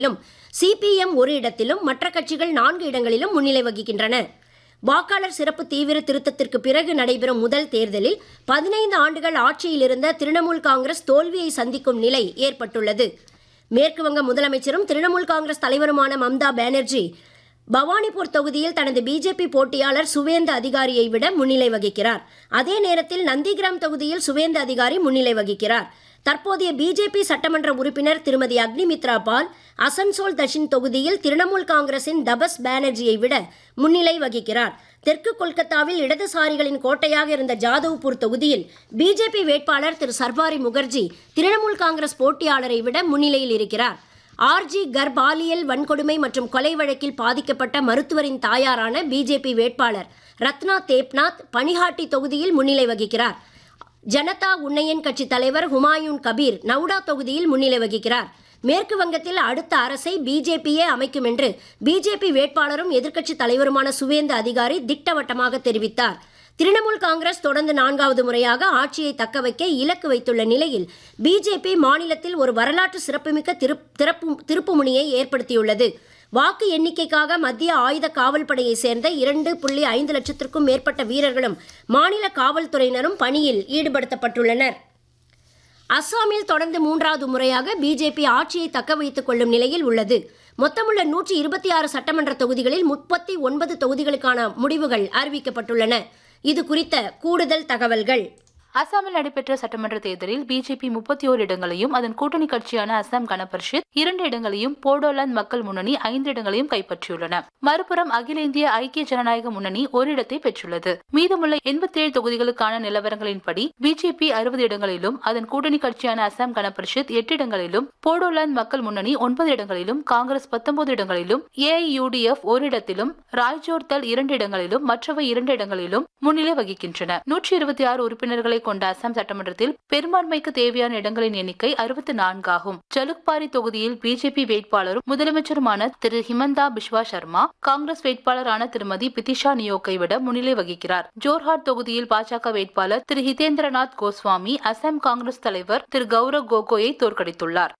இடங்களிலும் சிபிஎம் ஒரு இடத்திலும் மற்ற கட்சிகள் நான்கு இடங்களிலும் முன்னிலை வகிக்கின்றன வாக்காளர் சிறப்பு தீவிர திருத்தத்திற்கு பிறகு நடைபெறும் முதல் தேர்தலில் பதினைந்து ஆண்டுகள் ஆட்சியில் இருந்த திரிணாமுல் காங்கிரஸ் தோல்வியை சந்திக்கும் நிலை ஏற்பட்டுள்ளது மேற்கு வங்க முதலமைச்சரும் திரிணாமுல் காங்கிரஸ் தலைவருமான மம்தா பானர்ஜி பவானிபூர் தொகுதியில் தனது பிஜேபி போட்டியாளர் சுவேந்த அதிகாரியை விட முன்னிலை வகிக்கிறார் அதே நேரத்தில் நந்திகிராம் தொகுதியில் சுவேந்த அதிகாரி முன்னிலை வகிக்கிறார் தற்போதைய பிஜேபி சட்டமன்ற உறுப்பினர் திருமதி அக்னிமித்ரா பால் அசன்சோல் தஷின் தொகுதியில் திரிணாமுல் காங்கிரசின் தபஸ் பானர்ஜியை விட முன்னிலை வகிக்கிறார் தெற்கு கொல்கத்தாவில் இடதுசாரிகளின் கோட்டையாக இருந்த ஜாதவ்பூர் தொகுதியில் பிஜேபி வேட்பாளர் திரு சர்பாரி முகர்ஜி திரிணாமுல் காங்கிரஸ் போட்டியாளரை விட முன்னிலையில் இருக்கிறார் ஆர்ஜி கர் பாலியல் வன்கொடுமை மற்றும் கொலை வழக்கில் பாதிக்கப்பட்ட மருத்துவரின் தாயாரான பிஜேபி வேட்பாளர் ரத்னா தேப்நாத் பனிஹாட்டி தொகுதியில் முன்னிலை வகிக்கிறார் ஜனதா உன்னையன் கட்சி தலைவர் ஹுமாயூன் கபீர் நவுடா தொகுதியில் முன்னிலை வகிக்கிறார் மேற்கு வங்கத்தில் அடுத்த அரசை பிஜேபியே அமைக்கும் என்று பிஜேபி வேட்பாளரும் எதிர்க்கட்சி தலைவருமான சுவேந்த அதிகாரி திட்டவட்டமாக தெரிவித்தார் திரிணாமுல் காங்கிரஸ் தொடர்ந்து நான்காவது முறையாக ஆட்சியை தக்க வைக்க இலக்கு வைத்துள்ள நிலையில் பிஜேபி மாநிலத்தில் ஒரு வரலாற்று சிறப்புமிக்க திருப்- திறப்பு திருப்புமுனையை ஏற்படுத்தியுள்ளது வாக்கு எண்ணிக்கைக்காக மத்திய ஆயுத காவல் படையை சேர்ந்த இரண்டு புள்ளி ஐந்து லட்சத்திற்கும் மேற்பட்ட வீரர்களும் மாநில காவல்துறையினரும் பணியில் ஈடுபடுத்தப்பட்டுள்ளனர் அஸ்ஸாமில் தொடர்ந்து மூன்றாவது முறையாக பிஜேபி ஆட்சியை தக்க வைத்துக் கொள்ளும் நிலையில் உள்ளது மொத்தமுள்ள நூற்றி இருபத்தி ஆறு சட்டமன்ற தொகுதிகளில் முப்பத்தி ஒன்பது தொகுதிகளுக்கான முடிவுகள் அறிவிக்கப்பட்டுள்ளன இது குறித்த கூடுதல் தகவல்கள் அசாமில் நடைபெற்ற சட்டமன்ற தேர்தலில் பிஜேபி முப்பத்தி ஓரு இடங்களையும் அதன் கூட்டணி கட்சியான அசாம் கனபரிஷத் இரண்டு இடங்களையும் போடோலாந்து மக்கள் முன்னணி ஐந்து இடங்களையும் கைப்பற்றியுள்ளன மறுபுறம் அகில இந்திய ஐக்கிய ஜனநாயக முன்னணி ஒரு இடத்தை பெற்றுள்ளது மீதமுள்ள எண்பத்தி ஏழு தொகுதிகளுக்கான நிலவரங்களின்படி பிஜேபி அறுபது இடங்களிலும் அதன் கூட்டணி கட்சியான அசாம் கனபரிஷத் எட்டு இடங்களிலும் போடோலாந்து மக்கள் முன்னணி ஒன்பது இடங்களிலும் காங்கிரஸ் பத்தொன்பது இடங்களிலும் ஏஐயுடிஎஃப் ஒரு இடத்திலும் ராய்ஜோர் தள் இரண்டு இடங்களிலும் மற்றவை இரண்டு இடங்களிலும் முன்னிலை வகிக்கின்றன நூற்றி இருபத்தி ஆறு உறுப்பினர்களை கொண்ட அசாம் சட்டமன்றத்தில் பெரும்பான்மைக்கு தேவையான இடங்களின் எண்ணிக்கை அறுபத்தி நான்காகும் ஜலுக்பாரி தொகுதியில் பிஜேபி வேட்பாளரும் முதலமைச்சருமான திரு ஹிமந்தா பிஸ்வா சர்மா காங்கிரஸ் வேட்பாளரான திருமதி பிதிஷா நியோக்கை விட முன்னிலை வகிக்கிறார் ஜோர்ஹாட் தொகுதியில் பாஜக வேட்பாளர் திரு ஹிதேந்திரநாத் கோஸ்வாமி அசாம் காங்கிரஸ் தலைவர் திரு கௌரவ் கோகோயை தோற்கடித்துள்ளார்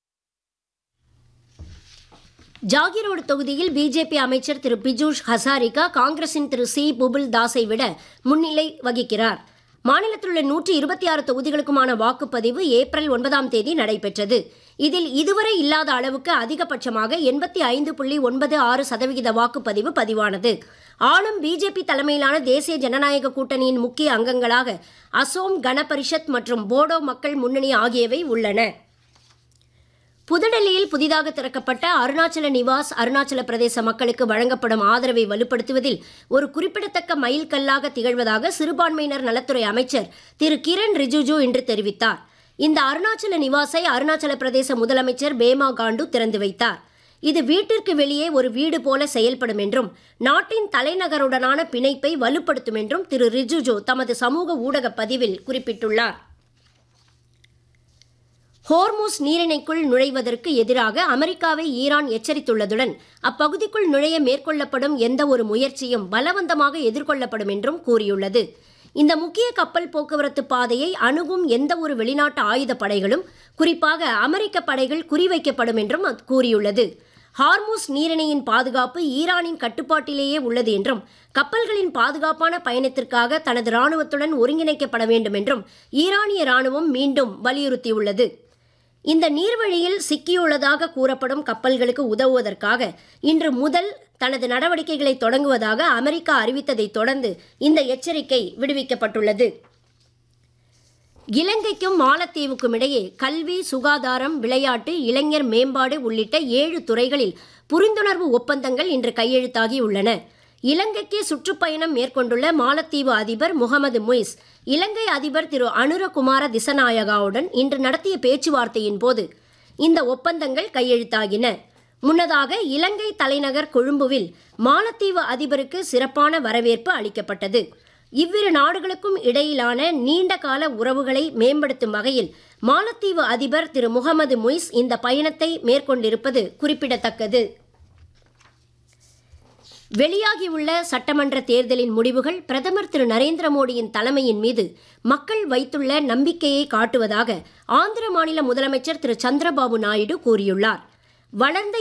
ஜாகிரோடு தொகுதியில் பிஜேபி அமைச்சர் திரு பிஜூஷ் ஹசாரிகா காங்கிரசின் திரு சி புபுல் தாஸை விட முன்னிலை வகிக்கிறார் மாநிலத்தில் உள்ள நூற்றி இருபத்தி ஆறு தொகுதிகளுக்குமான வாக்குப்பதிவு ஏப்ரல் ஒன்பதாம் தேதி நடைபெற்றது இதில் இதுவரை இல்லாத அளவுக்கு அதிகபட்சமாக எண்பத்தி ஐந்து புள்ளி ஒன்பது ஆறு சதவிகித வாக்குப்பதிவு பதிவானது ஆளும் பிஜேபி தலைமையிலான தேசிய ஜனநாயக கூட்டணியின் முக்கிய அங்கங்களாக அசோம் கணபரிஷத் மற்றும் போடோ மக்கள் முன்னணி ஆகியவை உள்ளன புதுடெல்லியில் புதிதாக திறக்கப்பட்ட அருணாச்சல நிவாஸ் அருணாச்சல பிரதேச மக்களுக்கு வழங்கப்படும் ஆதரவை வலுப்படுத்துவதில் ஒரு குறிப்பிடத்தக்க மைல்கல்லாக திகழ்வதாக சிறுபான்மையினர் நலத்துறை அமைச்சர் திரு கிரண் ரிஜிஜு இன்று தெரிவித்தார் இந்த அருணாச்சல நிவாஸை அருணாச்சல பிரதேச முதலமைச்சர் பேமா காண்டு திறந்து வைத்தார் இது வீட்டிற்கு வெளியே ஒரு வீடு போல செயல்படும் என்றும் நாட்டின் தலைநகருடனான பிணைப்பை வலுப்படுத்தும் என்றும் திரு ரிஜிஜு தமது சமூக ஊடக பதிவில் குறிப்பிட்டுள்ளார் ஹோர்மூஸ் நீரிணைக்குள் நுழைவதற்கு எதிராக அமெரிக்காவை ஈரான் எச்சரித்துள்ளதுடன் அப்பகுதிக்குள் நுழைய மேற்கொள்ளப்படும் எந்த ஒரு முயற்சியும் பலவந்தமாக எதிர்கொள்ளப்படும் என்றும் கூறியுள்ளது இந்த முக்கிய கப்பல் போக்குவரத்து பாதையை அணுகும் எந்த ஒரு வெளிநாட்டு ஆயுத படைகளும் குறிப்பாக அமெரிக்க படைகள் குறிவைக்கப்படும் என்றும் அது கூறியுள்ளது ஹார்மூஸ் நீரிணையின் பாதுகாப்பு ஈரானின் கட்டுப்பாட்டிலேயே உள்ளது என்றும் கப்பல்களின் பாதுகாப்பான பயணத்திற்காக தனது ராணுவத்துடன் ஒருங்கிணைக்கப்பட வேண்டும் என்றும் ஈரானிய ராணுவம் மீண்டும் வலியுறுத்தியுள்ளது இந்த நீர்வழியில் சிக்கியுள்ளதாக கூறப்படும் கப்பல்களுக்கு உதவுவதற்காக இன்று முதல் தனது நடவடிக்கைகளை தொடங்குவதாக அமெரிக்கா அறிவித்ததைத் தொடர்ந்து இந்த எச்சரிக்கை விடுவிக்கப்பட்டுள்ளது இலங்கைக்கும் மாலத்தீவுக்கும் இடையே கல்வி சுகாதாரம் விளையாட்டு இளைஞர் மேம்பாடு உள்ளிட்ட ஏழு துறைகளில் புரிந்துணர்வு ஒப்பந்தங்கள் இன்று கையெழுத்தாகி உள்ளன இலங்கைக்கு சுற்றுப்பயணம் மேற்கொண்டுள்ள மாலத்தீவு அதிபர் முகமது முய்ஸ் இலங்கை அதிபர் திரு அனுரகுமார திசநாயகாவுடன் இன்று நடத்திய பேச்சுவார்த்தையின் போது இந்த ஒப்பந்தங்கள் கையெழுத்தாகின முன்னதாக இலங்கை தலைநகர் கொழும்புவில் மாலத்தீவு அதிபருக்கு சிறப்பான வரவேற்பு அளிக்கப்பட்டது இவ்விரு நாடுகளுக்கும் இடையிலான நீண்டகால உறவுகளை மேம்படுத்தும் வகையில் மாலத்தீவு அதிபர் திரு முகமது முய்ஸ் இந்த பயணத்தை மேற்கொண்டிருப்பது குறிப்பிடத்தக்கது வெளியாகியுள்ள சட்டமன்ற தேர்தலின் முடிவுகள் பிரதமர் திரு நரேந்திர மோடியின் தலைமையின் மீது மக்கள் வைத்துள்ள நம்பிக்கையை காட்டுவதாக ஆந்திர மாநில முதலமைச்சர் திரு சந்திரபாபு நாயுடு கூறியுள்ளார் வளர்ந்த